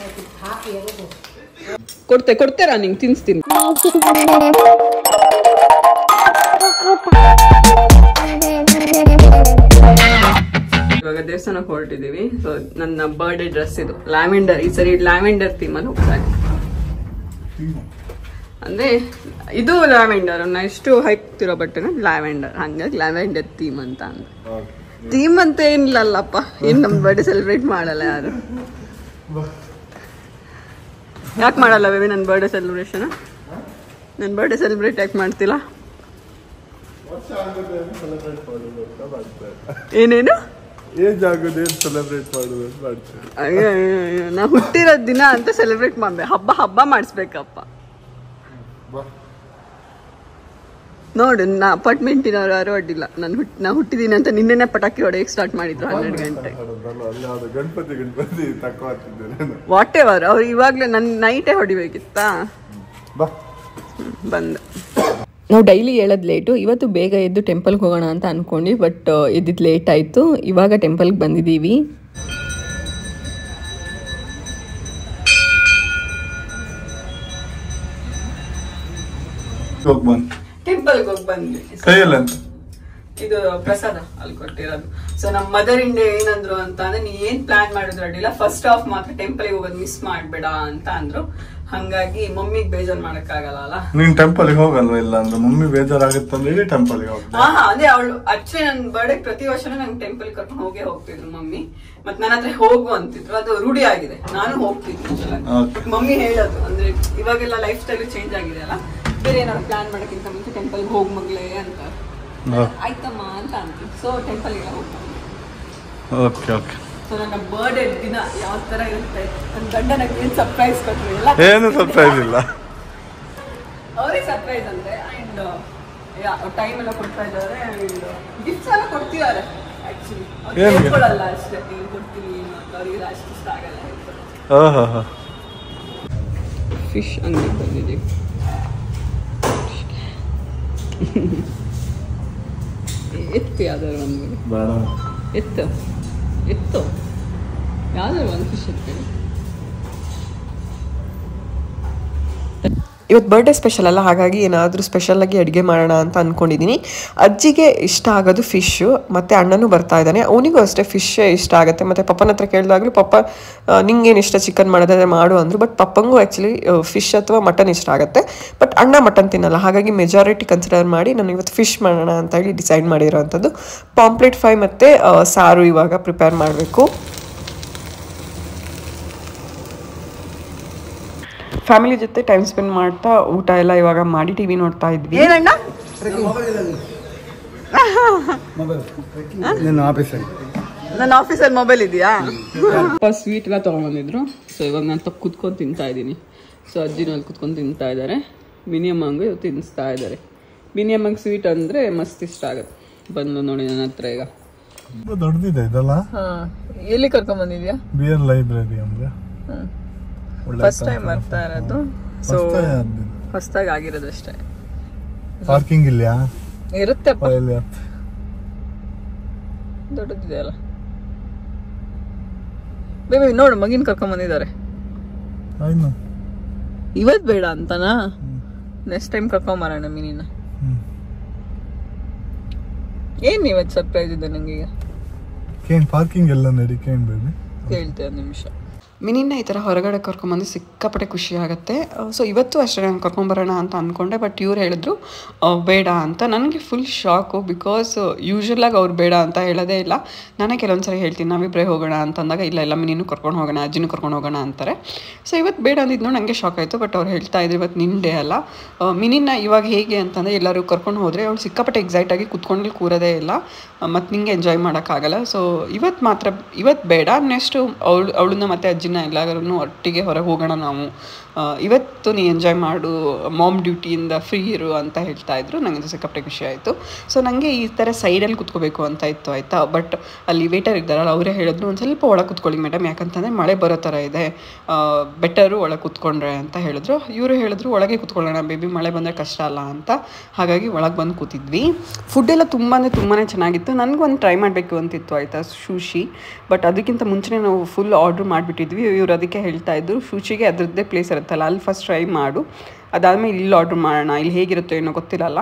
ಕೊಡ್ತೆ ಕೊಡ್ತೇರಾ ನಿಂಗೆ ತಿನ್ಸ್ತೀನಿ ಇವಾಗ ದೇವಸ್ಥಾನಕ್ಕೆ ಹೊರಟಿದೀವಿ ಸೊ ನನ್ನ ಬರ್ಡೇ ಡ್ರೆಸ್ ಇದು ಲ್ಯಾವೆಂಡರ್ ಈ ಸರಿ ಲ್ಯಾವೆಂಡರ್ ಥೀಮಲ್ಲಿ ಹೋಗ್ತಾ ಇದೆ ಅಂದ್ರೆ ಇದು ಲ್ಯಾವೆಂಡರ್ ನಾ ಎಷ್ಟು ಹೈಕ್ತಿರೋ ಬಟ್ಟೆನ ಲ್ಯಾವೆಂಡರ್ ಹಂಗಾಗಿ ಲ್ಯಾವೆಂಡರ್ ಥೀಮ್ ಅಂತ ಅಂದ್ರೆ ಥೀಮ್ ಅಂತ ಏನಿಲ್ಲಲ್ಲಪ್ಪ ಏನ್ ನಮ್ ಬರ್ಡೇ ಸೆಲೆಬ್ರೇಟ್ ಮಾಡಲ್ಲ ಯಾರು ಯಾಕೆ ಮಾಡಲ್ಲ ಬೇಬಿ ನನ್ನ ಬರ್ಡೇ ಸೆಲೆಬ್ರೇಷನ್ ನನ್ನ ಬರ್ಡೇ ಸೆಲೆಬ್ರೇಟ್ ಯಾಕೆ ಮಾಡ್ತಿಲ್ಲ ಏನೇನು ಏಜ್ ಆಗೋದೇನು ಸೆಲೆಬ್ರೇಟ್ ಮಾಡೋದು ಅಂತ ಮಾಡ್ತಾರೆ ಅಯ್ಯೋ, ಅಯ್ಯೋ, ಅಯ್ಯೋ. ನಾ ಹುಟ್ಟಿರೋ ದಿನ ಅಂತ ಸೆಲೆಬ್ರೇಟ್ ಮಾಡ್ಬೇಕು ಹಬ್ಬ ಹಬ್ಬ ಮಾಡಿಸ್ಬೇಕಪ್ಪ ನೋಡು ನಾ ಅಪಾರ್ಟ್ಮೆಂಟಿನವ್ರು ಯಾರು ಅಡ್ಡಿಲ್ಲ ನಾನು ಹುಟ್ ನಾ ಹುಟ್ಟಿದೀನಿ ಅಂತ ನಿನ್ನೆನೆ ಪಟಾಕಿ ಹೊಡೆಯಕ್ಕೆ ಸ್ಟಾರ್ಟ್ ಮಾಡಿದ್ರು ಹನ್ನೆರಡು ಗಂಟೆ ನಾನು ಅಲ್ಲಿ ಯಾವ್ದು ಗಣಪತಿ ಗಣಪತಿ ತಕ್ಕೋ ಹಾಕಿದ್ದೆ ವಾಟ್ ಎವರ್ ಅವ್ರು ಇವಾಗಲೇ ನನ್ನ ನೈಟೇ ಹೊಡಿಬೇಕಿತ್ತಾ ಬಾ ಬಂದ ನಾವು ಡೈಲಿ ಹೇಳೋದು ಲೇಟು ಇವತ್ತು ಬೇಗ ಎದ್ದು ಟೆಂಪಲ್ಗೆ ಹೋಗೋಣ ಅಂತ ಅನ್ಕೊಂಡ್ವಿ ಬಟ್ ಎದ್ದಿದ್ದು ಲೇಟ್ ಆಯಿತು ಇವಾಗ ಟೆಂಪಲ್ಗೆ ಬಂದಿದ್ದೀವಿ ಹೋಗಿ ಬಂದು ಟೆಂಪಲ್ಗೆ ಹೋಗಿ ಬಂದ್ವಿ ಕೈಯಲ್ಲಿ ಅಂತ ಇದು ಪ್ರಸಾದ ಅಲ್ಲಿ ಕೊಟ್ಟಿರೋದು ಸೊ ನಮ್ಮ ಮದರ್ ಇಂಡಿಯಾ ಏನಂದ್ರು ಅಂತ ಅಂದ್ರೆ ನೀ ಏನ್ ಪ್ಲಾನ್ ಮಾಡಿದ್ರು ಅಡ್ಡಿಲ್ಲ ಫಸ್ಟ್ ಆಫ್ ಮಾತ್ರ ಟೆಂಪಲ್ ಹೋಗೋದು ಮಿಸ್ ಮಾಡ್ಬೇಡ ಅಂತ ಅಂದ್ರು ಹಂಗಾಗಿ ಮಮ್ಮಿಗ್ ಬೇಜಾರ್ ಮಾಡಕ್ಕಾಗಲ್ಲ ಅಲ್ಲ ನೀನ್ ಟೆಂಪಲ್ಗೆ ಹೋಗಲ್ವಾ ಇಲ್ಲ ಅಂದ್ರೆ ಮಮ್ಮಿ ಬೇಜಾರಾಗುತ್ತೆ ಇಡೀ ಟೆಂಪಲ್ಗೆ ಹೋಗ್ತೀನಿ ಹಾ ಹಾ ಅದೇ ಅವಳು ಆಕ್ಚುಲಿ ನನ್ ಬರ್ಡೇ ಪ್ರತಿ ವರ್ಷನೂ ನಂಗೆ ಟೆಂಪಲ್ ಕರ್ಕೊಂಡು ಹೋಗೇ ಹೋಗ್ತಿದ್ರು ಮಮ್ಮಿ ಮತ್ ನನ್ನ ಹತ್ರ ಹೋಗು ಅಂತಿದ್ರು ಅದು ರೂಢಿ ಆಗಿದೆ ನಾನು ಹೋಗ್ತಿದ್ದೆ Okay. ಬಟ್ ಮಮ್ಮಿ ಹೇಳೋದು ಅಂದ್ರೆ ಇವಾಗೆಲ್ಲ ಲೈಫ್ ಸ್ಟೈಲ್ ಚೇಂಜ್ ಆಗಿದೆ ಅಲ್ಲ ಬೇರೆ ಏನಾದ್ರು ಪ್ಲಾನ್ ಮಾಡಕ್ಕಿಂತ ಮುಂಚೆ ಟೆಂಪಲ್ ಹೋಗ್ ಮಗ್ಲೇ ಅಂತ ಆಯ್ತಮ್ಮ ಅಂತ ಅಂತೀವಿ ಸೊ ಟೆಂಪಲ್ಗೆ ಹೋಗ್ತೀವಿ ಓಕೆ ಓಕೆ ಸೊ ನನ್ನ ಬರ್ಡೇ ದಿನ ಯಾವ ತರ ಇರುತ್ತೆ ನನ್ನ ಗಂಡ ನಂಗೆ ಏನ್ ಸರ್ಪ್ರೈಸ್ ಕೊಟ್ರು ಎಲ್ಲ ಏನು ಸರ್ಪ್ರೈಸ್ ಇಲ್ಲ ಅವರೇ ಸರ್ಪ್ರೈಸ್ ಅಂದ್ರೆ ಅಂಡ್ ಟೈಮ್ ಎಲ್ಲ ಕೊಡ್ತಾ ಇದ್ದಾರೆ ಅಂಡ್ ಗಿಫ್ಟ್ಸ್ ಎಲ್ಲ ಕೊಡ್ತಿದ್ದಾರೆ ಆಕ್ಚುಲಿ ಏನ್ gift? ಹೇಳ್ಕೊಳಲ್ಲ ಅಷ್ಟೇ ಏನ್ ಕೊಡ್ತೀನಿ ಏನು ಅಂತ ಅವ್ರಿಗೆ ಅಷ್ಟು ಇಷ್ಟ ಆಗಲ್ಲ ಹೇಳ್ಕೊಳೋದು ಓಹೋ ಹೋ ಫಿಶ್ ಅಂಗಡಿ ಬಂದಿದ್ದೀವಿ ಎತ್ತು ಯಾವ್ದಾದ್ರು ಒಂದು ಬೇಡ ಎತ್ತು ಎತ್ತು ಯಾವ್ದಾದ್ರು ಒಂದು ಫಿಶ್ ಎತ್ತು ಇವತ್ತು ಬರ್ಡೇ ಸ್ಪೆಷಲ್ ಅಲ್ಲ ಹಾಗಾಗಿ ಏನಾದರೂ ಸ್ಪೆಷಲಾಗಿ ಅಡುಗೆ ಮಾಡೋಣ ಅಂತ ಅಂದ್ಕೊಂಡಿದ್ದೀನಿ ಅಜ್ಜಿಗೆ ಇಷ್ಟ ಆಗೋದು ಫಿಶ್ಶು ಮತ್ತು ಅಣ್ಣನೂ ಬರ್ತಾ ಇದ್ದಾನೆ ಅವನಿಗೂ ಅಷ್ಟೇ ಫಿಶ್ಶೇ ಇಷ್ಟ ಆಗುತ್ತೆ ಮತ್ತು ಪಪ್ಪನ ಹತ್ರ ಕೇಳಿದಾಗಲೂ ಪಪ್ಪ ನಿಂಗೇನು ಇಷ್ಟ ಚಿಕನ್ ಮಾಡೋದಾದ್ರೆ ಮಾಡು ಅಂದರು ಬಟ್ ಪಪ್ಪಂಗೂ ಆ್ಯಕ್ಚುಲಿ ಫಿಶ್ ಅಥವಾ ಮಟನ್ ಇಷ್ಟ ಆಗುತ್ತೆ ಬಟ್ ಅಣ್ಣ ಮಟನ್ ತಿನ್ನಲ್ಲ ಹಾಗಾಗಿ ಮೆಜಾರಿಟಿ ಕನ್ಸಿಡರ್ ಮಾಡಿ ನಾನು ಇವತ್ತು ಫಿಶ್ ಮಾಡೋಣ ಅಂತ ಹೇಳಿ ಡಿಸೈಡ್ ಮಾಡಿರೋವಂಥದ್ದು ಪಾಂಪ್ಲೆಟ್ ಫ್ರೈ ಮತ್ತು ಸಾರು ಇವಾಗ ಪ್ರಿಪೇರ್ ಮಾಡಬೇಕು ಫ್ಯಾಮಿಲಿ ಜೊತೆ ಟೈಮ್ ಸ್ಪೆಂಡ್ ಮಾಡ್ತಾ ಊಟ ಎಲ್ಲ ಇವಾಗ ಮಾಡಿ ಟಿವಿ ನೋಡ್ತಾ ಇದ್ವಿ ಏನಣ್ಣ ನಿನ್ನ ಆಫೀಸಲ್ಲಿ ನನ್ನ ಆಫೀಸಲ್ಲಿ ಮೊಬೈಲ್ ಇದೆಯಾ ಅಪ್ಪ ಸ್ವೀಟ್ ಎಲ್ಲ ತೊಗೊಂಬಂದಿದ್ರು ಸೊ ಇವಾಗ ನಾನು ತಪ್ಪು ಕುತ್ಕೊಂಡು ತಿಂತಾ ಇದ್ದೀನಿ ಸೊ ಅಜ್ಜಿನೂ ಅಲ್ಲಿ ಕುತ್ಕೊಂಡು ತಿಂತಾ ಇದ್ದಾರೆ ಮಿನಿಯಮ್ಮಂಗೂ ತಿನ್ನಿಸ್ತಾ ಇದ್ದಾರೆ ಮಿನಿಯಮ್ಮಂಗೆ ಸ್ವೀಟ್ ಅಂದರೆ ಮಸ್ತ್ ಇಷ್ಟ ಆಗುತ್ತೆ ಬಂದು ನೋಡಿ ನನ್ನ ಹತ್ರ ಈಗ ತುಂಬಾ ದೊಡ್ಡದಿದೆ ಇದಲ್ಲ ಎಲ್ಲಿ ಕರ್ಕೊಂಬಂದಿದ್ಯಾ ಬಿ ಎನ್ ಲೈಬ್ರರಿ ಅಂದ್ರೆ ಫಸ್ಟ್ ಟೈಮ್ ಬರ್ತಾ ಇರೋದು ಸೊ ಹೊಸ್ದಾಗಿ ಆಗಿರೋದು ಅಷ್ಟೇ ಪಾರ್ಕಿಂಗ್ ಇಲ್ಲ ಇರುತ್ತೆಪ್ಪ ಇಲ್ಲಿ ದೊಡ್ಡದಿದೆ ಅಲ್ಲ ಬೇಬಿ ನೋಡು ಮಗಿನ ಕರ್ಕೊಂಬಂದಿದ್ದಾರೆ ಆಯ್ತು ಇವತ್ ಬೇಡ ಅಂತನಾ ನೆಕ್ಸ್ಟ್ ಟೈಮ್ ಕರ್ಕೊಂಬರೋಣ ಮಿನಿನ ಹ್ಮ್. ಏನ್ ಇವತ್ ಸರ್ಪ್ರೈಸ್ ಇದೆ ನಂಗೆ ಈಗ ಕೇನ್ ಪಾರ್ಕಿಂಗ್ ಎಲ್ಲ ನಡಿ ಕೇನ್ ಬೇಬಿ ಕೇಳ್ತೆ ಒಂದ್ ನಿಮಿಷ ಮಿನಿನ ಈ ಥರ ಹೊರಗಡೆ ಕರ್ಕೊಂಬಂದು ಸಿಕ್ಕಾಪಟ್ಟೆ ಖುಷಿ ಆಗುತ್ತೆ ಸೊ ಇವತ್ತು ಅಷ್ಟೇ ನಾನು ಕರ್ಕೊಂಬರೋಣ ಅಂತ ಅಂದ್ಕೊಂಡೆ ಬಟ್ ಇವ್ರು ಹೇಳಿದ್ರು ಆ, ಬೇಡ ಅಂತ ನನಗೆ ಫುಲ್ ಶಾಕು ಬಿಕಾಸ್ ಯೂಶ್ವಲಾಗಿ ಅವ್ರು ಬೇಡ ಅಂತ ಹೇಳೋದೇ ಇಲ್ಲ ನಾನೇ ಕೆಲವೊಂದು ಸರಿ ಹೇಳ್ತೀನಿ ನಾವಿಬ್ಬರೇ ಹೋಗೋಣ ಅಂತಂದಾಗ ಇಲ್ಲ ಇಲ್ಲ ಮಿನಿನೂ ಕರ್ಕೊಂಡು ಹೋಗೋಣ ಅಜ್ಜಿನೂ ಕರ್ಕೊಂಡು ಹೋಗೋಣ ಅಂತಾರೆ ಸೊ ಇವತ್ತು ಬೇಡ ಅಂದಿದ್ದು ನನಗೆ ಶಾಕ್ ಆಯಿತು ಬಟ್ ಅವ್ರು ಹೇಳ್ತಾ ಇದ್ರು ಇವತ್ತು ನಿನ್ನ ಡೇ ಅಲ್ಲ ಆ, ಮಿನಿನ ಇವಾಗ ಹೇಗೆ ಅಂತಂದರೆ ಎಲ್ಲರೂ ಕರ್ಕೊಂಡು ಹೋದರೆ ಅವಳು ಸಿಕ್ಕಾಪಟ್ಟೆ ಎಕ್ಸೈಟಾಗಿ ಕುತ್ಕೊಂಡು ಕೂರೋದೇ ಇಲ್ಲ ಮತ್ತು ನಿಂಗೆ ಎಂಜಾಯ್ ಮಾಡೋಕ್ಕಾಗಲ್ಲ ಸೊ ಇವತ್ತು ಮಾತ್ರ ಇವತ್ತು ಬೇಡ ನೆಕ್ಸ್ಟು ಅವಳು ಅವಳನ್ನ ಮತ್ತು ಅಜ್ಜಿನ ಎಲ್ಲರೂ ಒಟ್ಟಿಗೆ ಹೊರಗೆ ಹೋಗೋಣ ನಾವು ಆ, ಇವತ್ತು ನೀ ಎಂಜಾಯ್ ಮಾಡು ಮಾಮ್ ಡ್ಯೂಟಿಯಿಂದ ಫ್ರೀ ಇರು ಅಂತ ಹೇಳ್ತಾ ಇದ್ರು ನನಗೆ ಸಿಕ್ಕಾಪಟ್ಟೆ ಖುಷಿ ಆಯಿತು ಸೊ ನನಗೆ ಈ ಥರ ಸೈಡಲ್ಲಿ ಕುತ್ಕೋಬೇಕು ಅಂತ ಇತ್ತು ಆಯಿತಾ ಬಟ್ ಅಲ್ಲಿ ವೇಟರ್ ಇದ್ದಾರಲ್ಲ ಅವರೇ ಹೇಳಿದ್ರು ಒಂದು ಸ್ವಲ್ಪ ಒಳಗೆ ಕುತ್ಕೊಳ್ಳಿ ಮೇಡಮ್ ಯಾಕಂತಂದರೆ ಮಳೆ ಬರೋ ಥರ ಇದೆ ಬೆಟರು ಒಳಗೆ ಕುತ್ಕೊಂಡ್ರೆ ಅಂತ ಹೇಳಿದ್ರು ಇವರು ಹೇಳಿದ್ರು ಒಳಗೆ ಕುತ್ಕೊಳ್ಳೋಣ ಬೇಬಿ ಮಳೆ ಬಂದರೆ ಕಷ್ಟ ಅಲ್ಲ ಅಂತ ಹಾಗಾಗಿ ಒಳಗೆ ಬಂದು ಕೂತಿದ್ವಿ ಫುಡ್ ಎಲ್ಲ ತುಂಬ ಅಂದರೆ ತುಂಬಾ ಚೆನ್ನಾಗಿತ್ತು ನನಗೊಂದು ಟ್ರೈ ಮಾಡಬೇಕು ಅಂತಿತ್ತು ಆಯಿತಾ ಶೂಶಿ ಬಟ್ ಅದಕ್ಕಿಂತ ಮುಂಚೆನೇ ನಾವು ಫುಲ್ ಆರ್ಡ್ರ್ ಮಾಡಿಬಿಟ್ಟಿದ್ವಿ ಅಂದ್ಕೊಂಡ್ವಿ ಇವ್ರು ಅದಕ್ಕೆ ಹೇಳ್ತಾ ಇದ್ರು ಶುಚಿಗೆ ಅದ್ರದ್ದೇ ಪ್ಲೇಸ್ ಇರುತ್ತಲ್ಲ ಅಲ್ಲಿ ಫಸ್ಟ್ ಟ್ರೈ ಮಾಡು ಅದಾದ್ಮೇಲೆ ಇಲ್ಲಿ ಆರ್ಡ್ರ್ ಮಾಡೋಣ ಇಲ್ಲಿ ಹೇಗಿರುತ್ತೋ ಏನೋ ಗೊತ್ತಿಲ್ಲಲ್ಲ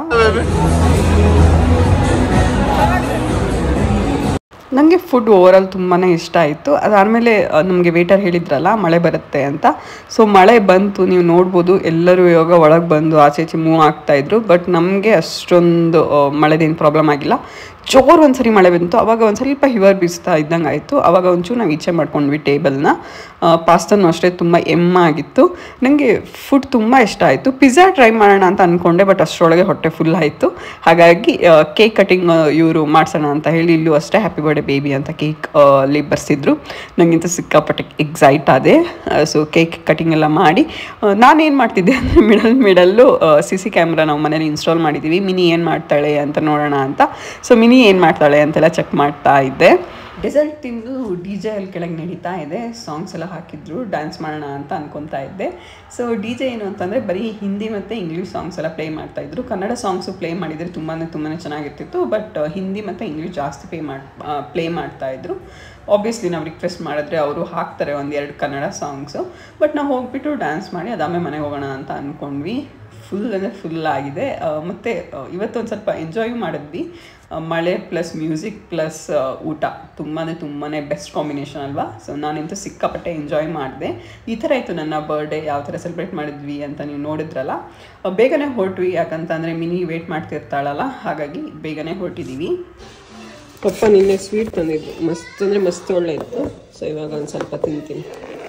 ನನಗೆ ಫುಡ್ ಓವರಾಲ್ ತುಂಬಾ ಇಷ್ಟ ಆಯಿತು ಅದಾದಮೇಲೆ ನಮಗೆ ವೇಟರ್ ಹೇಳಿದ್ರಲ್ಲ ಮಳೆ ಬರುತ್ತೆ ಅಂತ ಸೊ ಮಳೆ ಬಂತು ನೀವು ನೋಡ್ಬೋದು ಎಲ್ಲರೂ ಇವಾಗ ಒಳಗೆ ಬಂದು ಆಚೆ ಈಚೆ ಮೂವ್ ಆಗ್ತಾಯಿದ್ರು ಬಟ್ ನಮಗೆ ಅಷ್ಟೊಂದು ಆ, ಮಳೆದೇನು ಪ್ರಾಬ್ಲಮ್ ಆಗಿಲ್ಲ ಜೋರು ಒಂದ್ಸರಿ ಮಳೆ ಬಂತು ಅವಾಗ ಒಂದು ಸ್ವಲ್ಪ ಹಿವರ್ ಬೀಸ್ತಾ ಇದ್ದಂಗೆ ಆಯಿತು ಅವಾಗ ಒಂಚೂರು ನಾವು ಈಚೆ ಮಾಡ್ಕೊಂಡ್ವಿ ಟೇಬಲ್ನ ಪಾಸ್ತಾನು ಅಷ್ಟೇ ತುಂಬ ಎಮ್ಮಾಗಿತ್ತು ನನಗೆ ಫುಡ್ ತುಂಬ ಇಷ್ಟ ಆಯಿತು ಪಿಜ್ಜಾ ಟ್ರೈ ಮಾಡೋಣ ಅಂತ ಅಂದ್ಕೊಂಡೆ ಬಟ್ ಅಷ್ಟರೊಳಗೆ ಹೊಟ್ಟೆ ಫುಲ್ ಆಯಿತು ಹಾಗಾಗಿ ಕೇಕ್ ಕಟಿಂಗ್ ಇವರು ಮಾಡ್ಸೋಣ ಅಂತ ಹೇಳಿ ಇಲ್ಲೂ ಅಷ್ಟೇ ಹ್ಯಾಪಿ ಬರ್ಡೇ ಬೇಬಿ ಅಂತ ಕೇಕ್ ಅಲ್ಲಿ ಬರ್ಸಿದ್ರು ನನಗಿಂತ ಸಿಕ್ಕಾಪಟ್ಟೆ ಎಕ್ಸೈಟ್ ಆದೆ ಸೊ ಕೇಕ್ ಕಟಿಂಗ್ ಎಲ್ಲ ಮಾಡಿ ನಾನೇನು ಮಾಡ್ತಿದ್ದೆ ಅಂದರೆ ಮಿಡಲ್ ಮಿಡಲ್ಲು ಸಿ ಸಿ ಕ್ಯಾಮ್ರಾ ನಾವು ಮನೇಲಿ ಇನ್ಸ್ಟಾಲ್ ಮಾಡಿದ್ದೀವಿ ಮಿನಿ ಏನು ಮಾಡ್ತಾಳೆ ಅಂತ ನೋಡೋಣ ಅಂತ ಸೊ ಮಿನಿ ಏನು ಮಾಡ್ತಾಳೆ ಅಂತೆಲ್ಲ ಚೆಕ್ ಮಾಡ್ತಾ ಇದ್ದೆ ಡೆಸರ್ಟ್ ತಿಂದು ಡಿ ಜೆ ಅಲ್ಲಿ ಕೆಳಗೆ ನಡೀತಾ ಇದೆ ಸಾಂಗ್ಸ್ ಎಲ್ಲ ಹಾಕಿದ್ರು ಡ್ಯಾನ್ಸ್ ಮಾಡೋಣ ಅಂತ ಅನ್ಕೊತಾ ಇದ್ದೆ ಸೊ ಡಿ ಜೆ ಏನು ಅಂತಂದರೆ ಬರೀ ಹಿಂದಿ ಮತ್ತು ಇಂಗ್ಲೀಷ್ ಸಾಂಗ್ಸ್ ಎಲ್ಲ ಪ್ಲೇ ಮಾಡ್ತಾ ಇದ್ರು ಕನ್ನಡ ಸಾಂಗ್ಸು ಪ್ಲೇ ಮಾಡಿದರೆ ತುಂಬಾ ತುಂಬಾ ಚೆನ್ನಾಗಿರ್ತಿತ್ತು ಬಟ್ ಹಿಂದಿ ಮತ್ತು ಇಂಗ್ಲೀಷ್ ಜಾಸ್ತಿ ಪೇ ಮಾಡಿ ಪ್ಲೇ ಮಾಡ್ತಾ ಇದ್ರು ಆಬ್ವಿಯಸ್ಲಿ ನಾವು ರಿಕ್ವೆಸ್ಟ್ ಮಾಡಿದ್ರೆ ಅವರು ಹಾಕ್ತಾರೆ ಒಂದೆರಡು ಕನ್ನಡ ಸಾಂಗ್ಸು ಬಟ್ ನಾವು ಹೋಗ್ಬಿಟ್ಟು ಡ್ಯಾನ್ಸ್ ಮಾಡಿ ಅದಾದ್ಮೇಲೆ ಮನೆಗೆ ಹೋಗೋಣ ಅಂತ ಅಂದ್ಕೊಂಡ್ವಿ ಫುಲ್ ಅಂದರೆ ಫುಲ್ ಆಗಿದೆ ಆ, ಮತ್ತೆ ಆ, ಇವತ್ತೊಂದು ಸ್ವಲ್ಪ ಎಂಜಾಯ್ ಮಾಡಿದ್ವಿ ಆ, ಮಳೆ ಪ್ಲಸ್ ಮ್ಯೂಸಿಕ್ ಪ್ಲಸ್ ಊಟ ತುಂಬಾ ತುಂಬಾ ಬೆಸ್ಟ್ ಕಾಂಬಿನೇಷನ್ ಅಲ್ವಾ ಸೊ ನಾನಂತೂ ಸಿಕ್ಕಾಪಟ್ಟೆ ಎಂಜಾಯ್ ಮಾಡಿದೆ ಈ ಥರ ಇತ್ತು ನನ್ನ ಬರ್ಡೇ ಯಾವ ಥರ ಸೆಲೆಬ್ರೇಟ್ ಮಾಡಿದ್ವಿ ಅಂತ ನೀವು ನೋಡಿದ್ರಲ್ಲ ಆ, ಬೇಗನೆ ಹೊರಟ್ವಿ ಯಾಕಂತಂದರೆ ಮಿನಿ ವೇಟ್ ಮಾಡ್ತಿರ್ತಾಳಲ್ಲ ಹಾಗಾಗಿ ಬೇಗನೆ ಹೊರಟಿದ್ದೀವಿ ಪಪ್ಪ ನಿನ್ನೆ ಸ್ವೀಟ್ ತಂದಿದ್ದು ಮಸ್ತ್ ಅಂದರೆ ಮಸ್ತ್ ಒಳ್ಳೆ ಇತ್ತು ಸೊ ಇವಾಗ ಒಂದು ಸ್ವಲ್ಪ ತಿಂತೀನಿ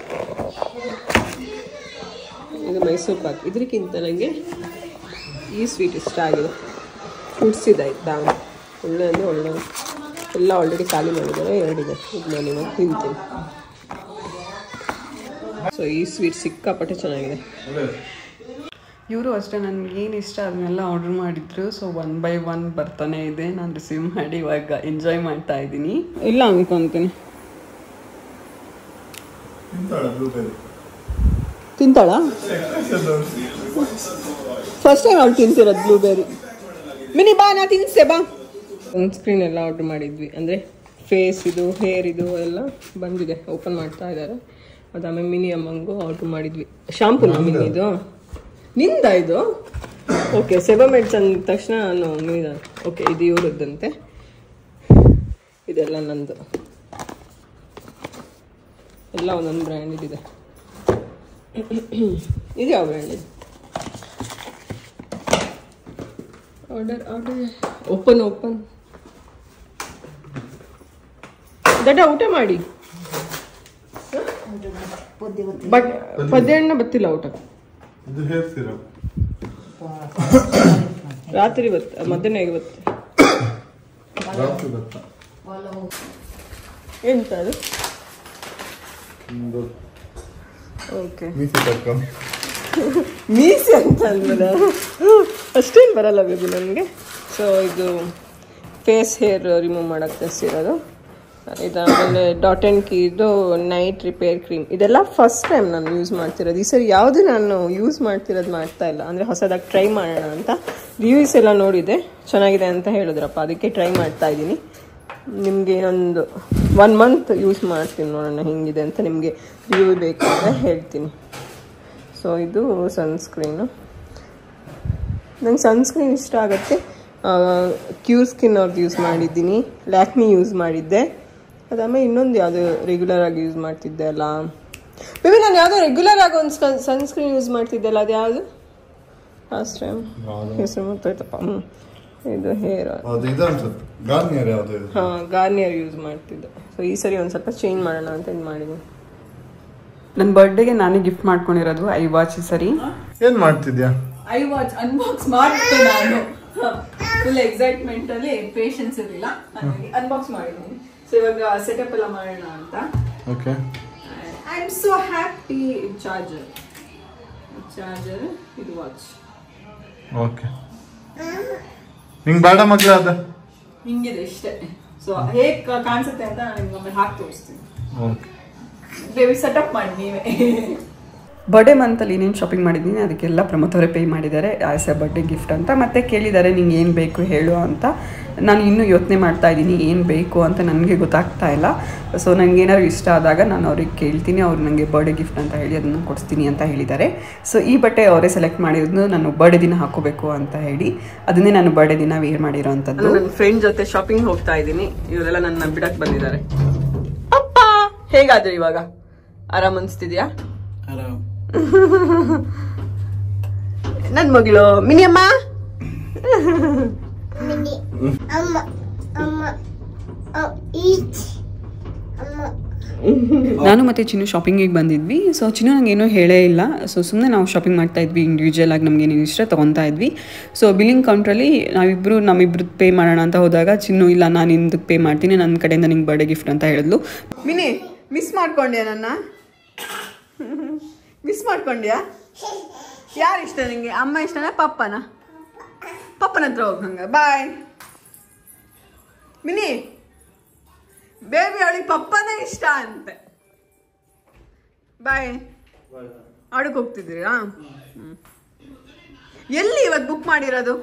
ಇದು ಮೈಸೂರು ಪಾಕ್ ಇದಕ್ಕಿಂತ ನನಗೆ ಈ ಸ್ವೀಟ್ ಇಷ್ಟ ಆಗಿದೆ ಫ್ರೂಟ್ಸ್ ಇದೆ ಆಯಿತಾ ಒಳ್ಳೆ ಅಂದರೆ ಒಳ್ಳೆ ಎಲ್ಲ ಆಲ್ರೆಡಿ ಖಾಲಿ ಮಾಡಿದ್ದಾರೆ ಎರಡಿದೆ ಇದು ನಾನು ಇವಾಗ ತಿಂತೀನಿ ಸೊ ಈ ಸ್ವೀಟ್ ಸಿಕ್ಕಾಪಟ್ಟೆ ಚೆನ್ನಾಗಿದೆ ಇವರು ಅಷ್ಟೇ ನನಗೆ ಏನು ಇಷ್ಟ ಅದನ್ನೆಲ್ಲ ಆರ್ಡ್ರ್ ಮಾಡಿದ್ರು ಸೊ ಒನ್ ಬೈ ಒನ್ ಬರ್ತಾನೆ ಇದೆ ನಾನು ರಿಸೀವ್ ಮಾಡಿ ಇವಾಗ ಎಂಜಾಯ್ ಮಾಡ್ತಾ ಇದ್ದೀನಿ ಇಲ್ಲ ಅನ್ಕೊಂತೀನಿ ತಿಂತಾಳೆ ಬ್ಲೂಬೆರಿ ತಿಂತಾಳ ಫಸ್ಟ್ ಟೈಮ್ ಅವ್ಳು ತಿಂತಿರೋದು ಬ್ಲೂಬೆರಿ ಮಿನಿ ಬಾ ನಾ ತಿನ್ಸೆ ಬಾ ಸನ್ಸ್ಕ್ರೀನ್ ಎಲ್ಲ ಆರ್ಡ್ರ್ ಮಾಡಿದ್ವಿ ಅಂದರೆ ಫೇಸ್ ಇದು ಹೇರ್ ಇದು ಎಲ್ಲ ಬಂದಿದೆ ಓಪನ್ ಮಾಡ್ತಾ ಇದ್ದಾರೆ ಅದಾದ್ಮೇಲೆ ಮಿನಿ ಅಮ್ಮಂಗು ಆರ್ಡ್ರ್ ಮಾಡಿದ್ವಿ ಶಾಂಪು ಮಿನಿ ಇದು ನಿಂದ ಇದು ಓಕೆ ಸೆಬಮೆಡ್ಸ್ ಅಂದ ತಕ್ಷಣ ನಾನು ಮಿನಿದ ಓಕೆ ಇದು ಇವ್ರದ್ದಂತೆ ಇದೆಲ್ಲ ನಂದು ಎಲ್ಲ ಒಂದೊಂದು ಬ್ರ್ಯಾಂಡ್ ಇದೆ ಇದು ಯಾವ ಬ್ರ್ಯಾಂಡ್ ಇದೆ ಆರ್ಡರ್ ಆರ್ಡರ್ ಓಪನ್ ಓಪನ್ ದಡ್ಡ ಊಟ ಮಾಡಿ ಬಟ್ ಪದ್ಯ ಹಣ್ಣ ಬತ್ತಿಲ್ಲ ಊಟ ಇದು ಹೇರ್ ಸಿರಪ್ ರಾತ್ರಿ ಬತ್ತ ಮಧ್ಯಾಹ್ನ ಹೇಗೆ ಬತ್ತೆ ರಾತ್ರಿ ಭತ್ತ ಎಂತ ಅದು ಒಂದು ಓಕೆ ಮೀಸೆ ತಕ್ಕ ಮೀಸೆ ಅಂತ ಅಂದ್ಮೇಲೆ ಅಷ್ಟೇನು ಬರಲ್ಲ ಬೇಬಿ ನನಗೆ ಸೊ ಇದು ಫೇಸ್ ಹೇರ್ ರಿಮೂವ್ ಮಾಡೋಕ್ಕೆ ತರಿಸಿರೋದು ಇದಾದಮೇಲೆ ಡಾಟ್ ಆ್ಯಂಡ್ ಕೀದು ನೈಟ್ ರಿಪೇರ್ ಕ್ರೀಮ್ ಇದೆಲ್ಲ ಫಸ್ಟ್ ಟೈಮ್ ನಾನು ಯೂಸ್ ಮಾಡ್ತಿರೋದು ಈ ಸರಿ ಯಾವುದು ನಾನು ಯೂಸ್ ಮಾಡ್ತಿರೋದು ಮಾಡ್ತಾ ಇಲ್ಲ ಅಂದರೆ ಹೊಸದಾಗಿ ಟ್ರೈ ಮಾಡೋಣ ಅಂತ ರಿವ್ಯೂಸ್ ಎಲ್ಲ ನೋಡಿದೆ ಚೆನ್ನಾಗಿದೆ ಅಂತ ಹೇಳಿದ್ರಪ್ಪ ಅದಕ್ಕೆ ಟ್ರೈ ಮಾಡ್ತಾ ಇದ್ದೀನಿ ನಿಮಗೆ ಒಂದು ಒನ್ ಮಂತ್ ಯೂಸ್ ಮಾಡ್ತೀನಿ ನೋಡೋಣ ಹೆಂಗಿದೆ ಅಂತ ನಿಮಗೆ ರಿವ್ಯೂ ಬೇಕಾದ್ರೆ ಹೇಳ್ತೀನಿ ಸೊ ಇದು ಸನ್ಸ್ಕ್ರೀನು ನಂಗೆ ಸನ್ಸ್ಕ್ರೀನ್ ಇಷ್ಟ ಆಗುತ್ತೆ ಕ್ಯೂರ್ ಸ್ಕಿನ್ ಅವ್ರದ್ದು ಯೂಸ್ ಮಾಡಿದ್ದೀನಿ ಲ್ಯಾಕ್ಮಿ ಯೂಸ್ ಮಾಡಿದ್ದೆ ಅದಾದ್ಮೇಲೆ ಇನ್ನೊಂದು ಯಾವುದು ರೆಗ್ಯುಲರ್ ಆಗಿ ಯೂಸ್ ಮಾಡ್ತಿದ್ದೆ ಅಲ್ಲ ಬೇಬಿ ನಾನು ಯಾವುದೋ ರೆಗ್ಯುಲರ್ ಆಗಿ ಒಂದು ಸನ್ಸ್ಕ್ರೀನ್ ಯೂಸ್ ಮಾಡ್ತಿದ್ದೆ ಅಲ್ಲ ಅದು ಯಾವುದು ಲಾಸ್ಟ್ ಟೈಮ್ ಹೆಸರು ಗೊತ್ತಾಯ್ತಪ್ಪ ಹ್ಞೂ ಇದು ಹೇರ್ ಅದು ಇದು ಅನ್ಸುತ್ತೆ ಗಾರ್ನಿಯರ್ ಯಾವ್ದು ಇದು ಹಾಂ ಗಾರ್ನಿಯರ್ ಯೂಸ್ ಮಾಡ್ತಿದ್ದೆ ಸೊ ಈ ಸರಿ ಒಂದು ಸ್ವಲ್ಪ ಚೇಂಜ್ ಮಾಡೋಣ ಅಂತ ಇದು ಮಾಡಿದ್ದೀನಿ ನನ್ನ ಬರ್ಡೇಗೆ ನಾನೇ ಗಿಫ್ಟ್ ಮಾಡ್ಕೊಂಡಿರೋದು ಐ ವಾಚ್ ಈ ಸರಿ ಏನ್ ಮಾಡ್ತಿದ್ಯಾ ಐ ವಾಚ್ ಅನ್ಬಾಕ್ಸ್ ಮಾಡಿದ್ದೆ ನಾನು ಫುಲ್ ಎಕ್ಸೈಟ್ಮೆಂಟ್ ಅಲ್ಲಿ ಪೇಷನ್ಸ್ ಇರಲಿಲ್ಲ ಅನ್ಬಾಕ್ಸ್ ಮಾಡಿದ್ದೀನಿ ಸೊ ಇವಾಗ ಸೆಟಪ್ ಎಲ್ಲ ಮಾಡೋಣ ಅಂತ okay I am so happy charger charger ಇದು ವಾಚ್ ಓಕೆ ನಿಂಗ್ ಬೇಡ ಮಗ್ಲ ಅದ ಹಿಂಗಿದೆ ಇಷ್ಟೇ ಸೊ ಹೇಗ್ ಕಾಣಿಸುತ್ತೆ ಅಂತ ನಾನು ನಿಮ್ಗೆ ಒಮ್ಮೆ ಹಾಕಿ ತೋರಿಸ್ತೀನಿ ಓಕೆ ಬೇಬಿ ಸೆಟಪ್ ಮಾಡಿ ನೀವೇ ಬರ್ಡೇ ಮಂತಲ್ಲಿ ಏನೇನು ಶಾಪಿಂಗ್ ಮಾಡಿದ್ದೀನಿ ಅದಕ್ಕೆಲ್ಲ ಪ್ರಮೋದವರೇ ಪೇ ಮಾಡಿದ್ದಾರೆ ಆಸ್ ಎ ಬರ್ಡೇ ಗಿಫ್ಟ್ ಅಂತ ಮತ್ತೆ ಕೇಳಿದ್ದಾರೆ ನಿಂಗೆ ಏನು ಬೇಕು ಹೇಳು ಅಂತ ನಾನು ಇನ್ನೂ ಯೋಚನೆ ಮಾಡ್ತಾ ಇದ್ದೀನಿ ಏನು ಬೇಕು ಅಂತ ನನಗೆ ಗೊತ್ತಾಗ್ತಾ ಇಲ್ಲ ಸೊ ನನಗೆ ಏನಾದ್ರು ಇಷ್ಟ ಆದಾಗ ನಾನು ಅವ್ರಿಗೆ ಕೇಳ್ತೀನಿ ಅವ್ರು ನನಗೆ ಬರ್ಡೇ ಗಿಫ್ಟ್ ಅಂತ ಹೇಳಿ ಅದನ್ನು ಕೊಡಿಸ್ತೀನಿ ಅಂತ ಹೇಳಿದ್ದಾರೆ ಸೊ ಈ ಬಟ್ಟೆ ಅವರೇ ಸೆಲೆಕ್ಟ್ ಮಾಡಿರೋದು ನಾನು ಬರ್ಡೇ ದಿನ ಹಾಕೋಬೇಕು ಅಂತ ಹೇಳಿ ಅದನ್ನೇ ನಾನು ಬರ್ಡೇ ದಿನ ವೇರ್ ಮಾಡಿರೋ ಅಂಥದ್ದು ನನ್ನ ಫ್ರೆಂಡ್ ಜೊತೆ ಶಾಪಿಂಗ್ ಹೋಗ್ತಾ ಇದ್ದೀನಿ ಇವರೆಲ್ಲ ನನ್ನ ಬಿಡಕ್ ಬಂದಿದ್ದಾರೆ ಅಪ್ಪ ಹೇಗಾದ್ರೆ ಇವಾಗ ಆರಾಮ್ ಅನ್ಸ್ತಿದ್ಯಾ ನನ್ ಮಗಳು ಮಿನಿಯಮ್ಮ Mini. Amma. Amma. Oh, eat. Amma. ನಾನು ಮತ್ತು ಚಿನ್ನು ಶಾಪಿಂಗಿಗೆ ಬಂದಿದ್ವಿ ಸೊ ಚಿನ್ನು ನಂಗೆ ಏನೂ ಹೇಳೇ ಇಲ್ಲ ಸೊ ಸುಮ್ಮನೆ ನಾವು ಶಾಪಿಂಗ್ ಮಾಡ್ತಾ ಇದ್ವಿ ಇಂಡಿವಿಜುವಲ್ ಆಗಿ ನಮ್ಗೆ ಏನೇನು ಇಷ್ಟ ತೊಗೊತಾ ಇದ್ವಿ ಸೊ ಬಿಲ್ಲಿಂಗ್ ಕೌಂಟ್ರಲ್ಲಿ ನಾವಿಬ್ಬರು ನಮ್ಮಿಬ್ರದ್ದು ಪೇ ಮಾಡೋಣ ಅಂತ ಹೋದಾಗ ಚಿನ್ನು ಇಲ್ಲ ನಾನು ನಿಮ್ದಕ್ಕೆ ಪೇ ಮಾಡ್ತೀನಿ ನನ್ನ ಕಡೆಯಿಂದ ನಿಂಗೆ ಬರ್ಡೇ ಗಿಫ್ಟ್ ಅಂತ ಹೇಳಿದ್ಲು ಮಿನಿ ಮಿಸ್ ಮಾಡ್ಕೊಂಡ್ಯಾ ನನ್ನ ಮಿಸ್ ಮಾಡ್ಕೊಂಡ್ಯಾ ಯಾರು ಇಷ್ಟ ನಿಂಗೆ ಅಮ್ಮ ಇಷ್ಟನಾ ಪಪ್ಪನ ಪಪ್ಪನ ಹತ್ರ ಹೋಗ್ ಹಂಗ ಬಾಯ್ ಮಿನಿ ಬೇಬಿ ಅವಳಿಗೆ ಪಪ್ಪನೇ ಇಷ್ಟ ಅಂತೆ ಬಾಯ್ ಆಡಕ್ಕೆ ಹೋಗ್ತಿದ್ದೀರಾ ಹ್ಮ್. ಎಲ್ಲಿ ಇವತ್ತು ಬುಕ್ ಮಾಡಿರೋದು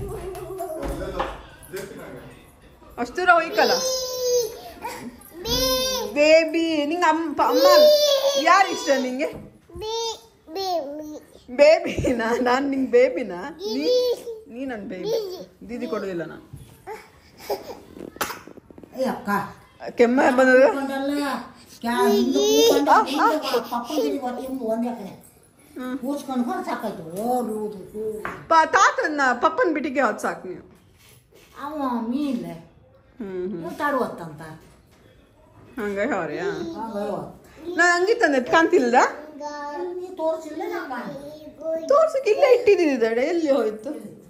ಅಷ್ಟು ದೂರ ಹೋಯ್ಕಲ್ಲ ಬೇಬಿ ನಿಂಗೆ ಅಮ್ಮ ಅಮ್ಮ ಯಾರು ಇಷ್ಟ ನಿಂಗೆ Be, baby. ಬೇಬಿನಾ ನಾನು ನಿಂಗೆ ಬೇಬಿನಾ ನೀ ನೀ ನನ್ನ ಬೇಬಿ ದೀದಿ ಕೊಡೋದಿಲ್ಲ ನಾನು ಅಕ್ಕ ಕೆಮ್ಮ ಬಂದದ ಕೊಂಡಲ್ಲ ಕ್ಯಾ ಹಿಂದೆ ಕೂತ್ಕೊಂಡು ಹಿಂದೆ ಪಪ್ಪ ಹಿಂದೆ ಒಂದೇ ಕಡೆ ಕೂರ್ಸ್ಕೊಂಡು ಹೊರ ಸಾಕಾಯ್ತು ಓಡುವುದು ಪ ತಾತನ್ನ ಪಪ್ಪನ ಬಿಟ್ಟಿಗೆ ಹೊತ್ತು ಸಾಕು ನೀವು ಅವ ಮೀನ್ಲ ಹ್ಮ್ ತಾಡುವತ್ತಂತ ಹಂಗೆ ಅವ್ರ್ಯಾ ಹಂಗಯ್ಯೋ ನಾನು ಹಂಗೆ ತಂದೆ ಕಾಣ್ತಿಲ್ದ ನೀ ತೋರಿಸಿಲ್ಲ ನಂಗೆ ತೋರ್ಸಕ್ಕೆ ಇಲ್ಲೇ ಇಟ್ಟಿದ್ದಿದ್ದಾಳೆ ಎಲ್ಲಿ ಹೋಯ್ತು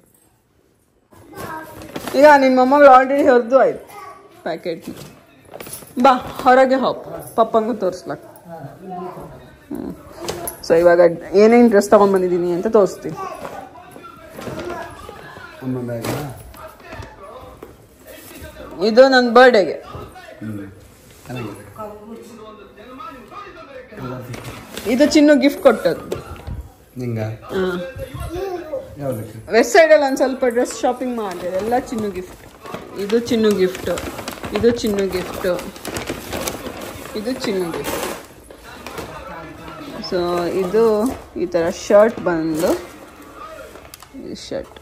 ಈಗ ನಿಮ್ಮ ಮೊಮ್ಮಗಳು ಆಲ್ರೆಡಿ ಹೊರದು ಆಯ್ತು ಪ್ಯಾಕೆಟ್ ಬಾ ಹೊರಗೆ ಹೋಗ್ ಪಪ್ಪಂಗೂ ತೋರಿಸ್ಲಕ್ ಹ್ಞೂ ಸೊ ಇವಾಗ ಏನೇನು ಡ್ರೆಸ್ ತೊಗೊಂಡ್ಬಂದಿದ್ದೀನಿ ಅಂತ ತೋರಿಸ್ತೀನಿ ಇದು ನನ್ನ ಬರ್ಡೇಗೆ ಇದು ಚಿನ್ನು ಗಿಫ್ಟ್ ಕೊಟ್ಟದ್ದು ನಿಂಗ ಹಾಂ ಯಾವ್ದಕ್ಕೆ ವೆಸ್ಟ್ ಸೈಡಲ್ಲಿ ಒಂದು ಸ್ವಲ್ಪ ಡ್ರೆಸ್ ಶಾಪಿಂಗ್ ಮಾಡಿದೆ ಎಲ್ಲ ಚಿನ್ನು ಗಿಫ್ಟ್ ಇದು ಚಿನ್ನು ಗಿಫ್ಟ್ ಇದು ಚಿನ್ನು ಗಿಫ್ಟ್ ಇದು ಚಿನ್ನು ಗಿಫ್ಟ್ ಸೊ ಇದು ಈ ಥರ ಶರ್ಟ್ ಬಂದು ಈ ಶರ್ಟ್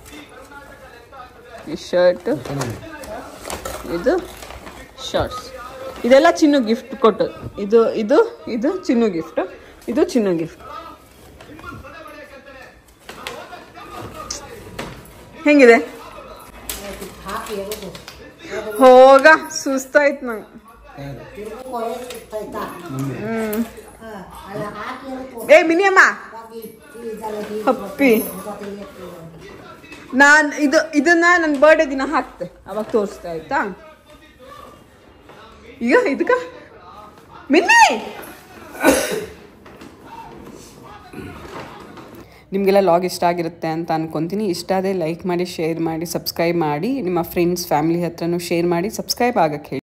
ಈ ಶರ್ಟ್ ಇದು ಶಾರ್ಟ್ಸ್ ಇದೆಲ್ಲ ಚಿನ್ನು ಗಿಫ್ಟ್ ಕೊಟ್ಟದ್ದು ಇದು ಇದು ಇದು ಚಿನ್ನು ಗಿಫ್ಟ್ ಇದು ಚಿನ್ನು ಗಿಫ್ಟ್ ಹೆಂಗಿದೆ ಹೋಗ ಸುಸ್ತಾಯ್ತು ನಂಗೆ ಏ ಮಿನಿಯಮ್ಮ ಹಪ್ಪಿ ನಾನು ಇದು ಇದನ್ನ ನನ್ನ ಬರ್ಡೇ ದಿನ ಹಾಕ್ತೆ ಅವಾಗ ತೋರಿಸ್ತಾ ಆಯ್ತಾ ಈಗ ಇದಕ್ಕ ಮಿನ್ನಿ ನಿಮಗೆಲ್ಲ ಲಾಗ್ ಇಷ್ಟ ಆಗಿರುತ್ತೆ ಅಂತ ಅನ್ಕೊತೀನಿ ಇಷ್ಟ ಆದರೆ ಲೈಕ್ ಮಾಡಿ ಶೇರ್ ಮಾಡಿ ಸಬ್ಸ್ಕ್ರೈಬ್ ಮಾಡಿ ನಿಮ್ಮ ಫ್ರೆಂಡ್ಸ್ ಫ್ಯಾಮಿಲಿ ಹತ್ರನೂ ಶೇರ್ ಮಾಡಿ ಸಬ್ಸ್ಕ್ರೈಬ್ ಆಗಕ್ಕೆ ಹೇಳಿ